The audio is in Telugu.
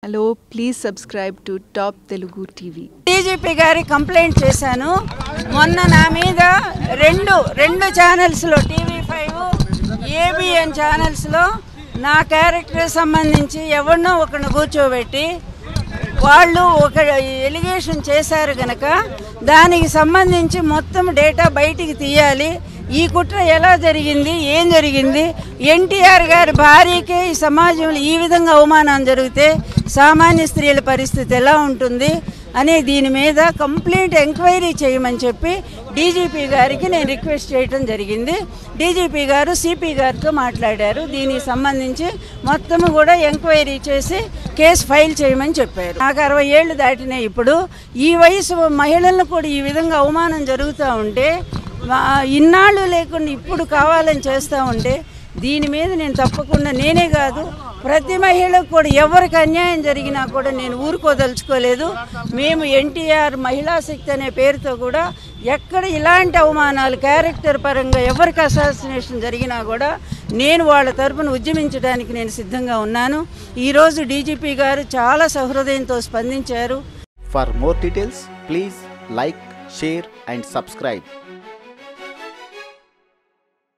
Hello, please subscribe to Top Telugu TV. DGP గారి కంప్లైంట్ చేశాను మొన్న నా మీద రెండు రెండు ఛానల్స్లో టీవీ ఫైవ్ ఏబిఎన్ ఛానల్స్లో నా క్యారెక్టర్ సంబంధించి ఎవరినో ఒకరిని కూర్చోబెట్టి వాళ్ళు ఒక ఎలిగేషన్ చేశారు గనక దానికి సంబంధించి మొత్తం డేటా బయటికి తీయాలి ఈ కుట్ర ఎలా జరిగింది ఏం జరిగింది ఎన్టీఆర్ గారి భార్యకే ఈ సమాజంలో ఈ విధంగా అవమానం జరిగితే సామాన్య స్త్రీల పరిస్థితి ఎలా ఉంటుంది అనే దీని మీద కంప్లీట్ ఎంక్వైరీ చేయమని చెప్పి డీజీపీ గారికి నేను రిక్వెస్ట్ చేయడం జరిగింది డీజీపీ గారు సిపి గారితో మాట్లాడారు దీనికి సంబంధించి మొత్తం కూడా ఎంక్వైరీ చేసి కేసు ఫైల్ చేయమని చెప్పారు నాకు అరవై ఏళ్ళు దాటినాయి ఇప్పుడు ఈ వయసు మహిళలను కూడా ఈ విధంగా అవమానం జరుగుతూ ఉంటే మా- ఇన్నాళ్ళు లేకుండా ఇప్పుడు కావాలని చేస్తూ ఉంటే దీని మీద నేను తప్పకుండా నేనే కాదు ప్రతి మహిళకు కూడా ఎవరికి అన్యాయం జరిగినా కూడా నేను ఊరుకోదలుచుకోలేదు మేము ఎన్టీఆర్ మహిళా శక్తి అనే పేరుతో కూడా ఎక్కడ ఇలాంటి అవమానాలు క్యారెక్టర్ పరంగా ఎవరికి అసాసినేషన్ జరిగినా కూడా నేను వాళ్ళ తరపున ఉద్యమించడానికి నేను సిద్ధంగా ఉన్నాను ఈరోజు డీజీపీ గారు చాలా సహృదయంతో స్పందించారు For more details, please like, share, and subscribe.